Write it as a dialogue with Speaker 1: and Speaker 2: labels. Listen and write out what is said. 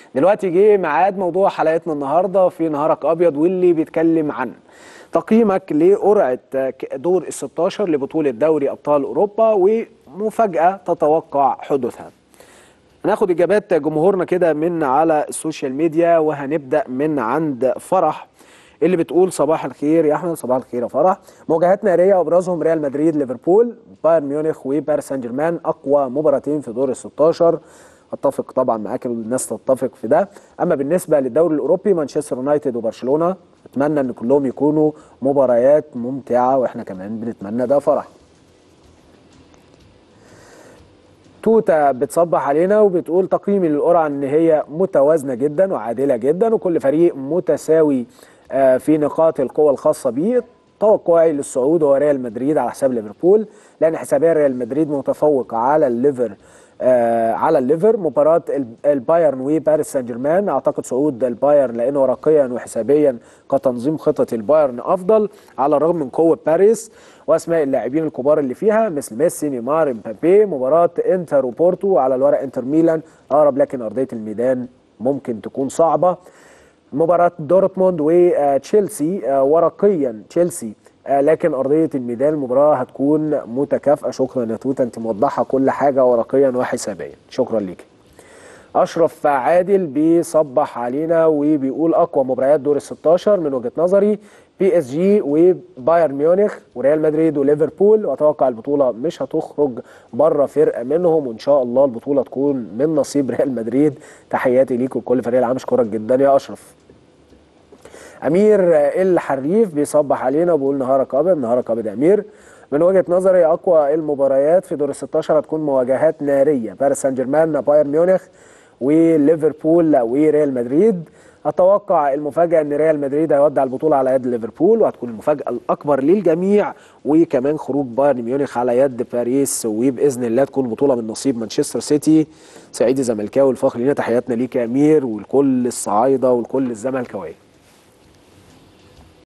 Speaker 1: دلوقتي جه ميعاد موضوع حلقتنا النهارده في نهارك ابيض واللي بيتكلم عن تقييمك لقرعه دور ال 16 لبطوله دوري ابطال اوروبا ومفاجاه تتوقع حدوثها. هناخد اجابات جمهورنا كده من على السوشيال ميديا وهنبدا من عند فرح اللي بتقول صباح الخير يا احمد صباح الخير يا فرح مواجهات ناريه وابرزهم ريال مدريد ليفربول بايرن ميونخ وباريس سان جيرمان اقوى مباراتين في دور ال 16 اتفق طبعا معاك الناس تتفق في ده اما بالنسبه للدوري الاوروبي مانشستر يونايتد وبرشلونه اتمنى ان كلهم يكونوا مباريات ممتعه واحنا كمان بنتمنى ده فرح توتا بتصبح علينا وبتقول تقييمي للقرعه ان هي متوازنه جدا وعادله جدا وكل فريق متساوي في نقاط القوة الخاصة به توقعي للصعود هو ريال مدريد على حساب ليفربول لأن حسابيا ريال مدريد متفوق على الليفر آه على الليفر مباراة البايرن وباريس سان جيرمان أعتقد صعود البايرن لأنه ورقيا وحسابيا كتنظيم خطة البايرن أفضل على الرغم من قوة باريس وأسماء اللاعبين الكبار اللي فيها مثل ميسي نيمار امبابي مباراة انتر وبورتو على الورق انتر ميلان أقرب لكن أرضية الميدان ممكن تكون صعبة مباراة دورتموند وتشيلسي ورقيا تشيلسي لكن أرضية الميدان المباراة هتكون متكافئة شكرا يا توتا أنت موضحة كل حاجة ورقيا وحسابيا شكرا ليك أشرف عادل بيصبح علينا وبيقول أقوى مباريات دور ال 16 من وجهة نظري بي اس جي وبايرن ميونخ وريال مدريد وليفربول واتوقع البطوله مش هتخرج بره فرقه منهم وان شاء الله البطوله تكون من نصيب ريال مدريد تحياتي ليك ولكل فريق العام اشكرك جدا يا اشرف امير الحريف بيصبح علينا وبيقول نهارك ابيض نهارك ابيض يا امير من وجهه نظري اقوى المباريات في دور ال 16 هتكون مواجهات ناريه باريس سان جيرمان بايرن ميونخ وليفربول وريال مدريد اتوقع المفاجاه ان ريال مدريد هيودع البطوله على يد ليفربول وهتكون المفاجاه الاكبر للجميع وكمان خروج بايرن ميونخ على يد باريس وباذن الله تكون البطوله من نصيب مانشستر سيتي سعيد الزملكاوي الفخر لينا تحياتنا ليك يا امير ولكل الصعايده ولكل الزملكاويه